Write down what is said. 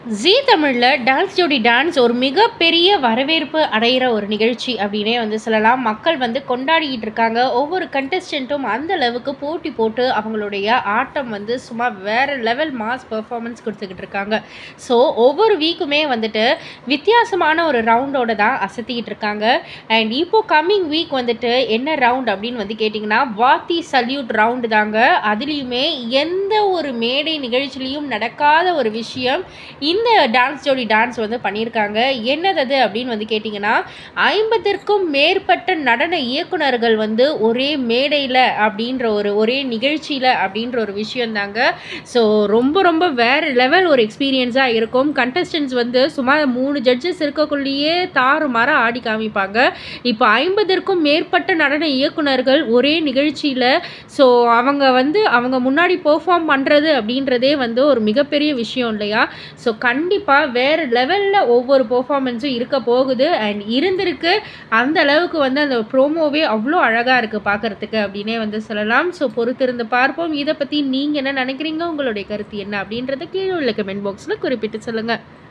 ஜீ தமிழில் டான்ஸ் ஜோடி டான்ஸ் ஒரு மிகப்பெரிய வரவேற்பு அடைகிற ஒரு நிகழ்ச்சி அப்படின்னே வந்து சொல்லலாம் மக்கள் வந்து கொண்டாடிக்கிட்டு இருக்காங்க ஒவ்வொரு கண்டஸ்டண்ட்டும் அந்த அளவுக்கு போட்டி போட்டு அவங்களுடைய ஆட்டம் வந்து சும்மா வேறு லெவல் மாஸ் பெர்ஃபார்மன்ஸ் கொடுத்துக்கிட்டு இருக்காங்க ஸோ ஒவ்வொரு வீக்குமே வந்துட்டு வித்தியாசமான ஒரு ரவுண்டோட தான் அசத்திக்கிட்டு இருக்காங்க அண்ட் இப்போ கம்மிங் வீக் வந்துட்டு என்ன ரவுண்ட் அப்படின்னு வந்து கேட்டிங்கன்னா வாத்தி சல்யூட் ரவுண்டு தாங்க அதுலேயுமே எந்த ஒரு மேடை நிகழ்ச்சிலையும் நடக்காத ஒரு விஷயம் இந்த டான்ஸ் ஜோடி டான்ஸ் வந்து பண்ணியிருக்காங்க என்னது அது அப்படின்னு வந்து கேட்டிங்கன்னா ஐம்பதிற்கும் மேற்பட்ட நடன இயக்குனர்கள் வந்து ஒரே மேடையில் அப்படின்ற ஒரு ஒரே நிகழ்ச்சியில் அப்படின்ற ஒரு விஷயம் தாங்க ஸோ ரொம்ப ரொம்ப வேறு லெவல் ஒரு எக்ஸ்பீரியன்ஸாக இருக்கும் கண்டஸ்டன்ஸ் வந்து சுமார் மூணு ஜட்ஜஸ் இருக்கக்குள்ளேயே தாறு மாற ஆடி காமிப்பாங்க இப்போ ஐம்பதற்கும் மேற்பட்ட நடன இயக்குனர்கள் ஒரே நிகழ்ச்சியில் ஸோ அவங்க வந்து அவங்க முன்னாடி பெர்ஃபார்ம் பண்ணுறது அப்படின்றதே வந்து ஒரு மிகப்பெரிய விஷயம் இல்லையா ஸோ கண்டிப்பாக வேறு லெவலில் ஒவ்வொரு பெர்ஃபார்மன்ஸும் இருக்க போகுது அண்ட் இருந்திருக்கு அந்த அளவுக்கு வந்து அந்த ப்ரோமோவே அவ்வளோ அழகாக இருக்குது பார்க்குறதுக்கு அப்படின்னே வந்து சொல்லலாம் ஸோ பொறுத்திருந்து பார்ப்போம் இதை பற்றி நீங்கள் என்ன நினைக்கிறீங்க உங்களுடைய கருத்து என்ன அப்படின்றத கீழே உள்ள கமெண்ட் பாக்ஸில் குறிப்பிட்டு சொல்லுங்கள்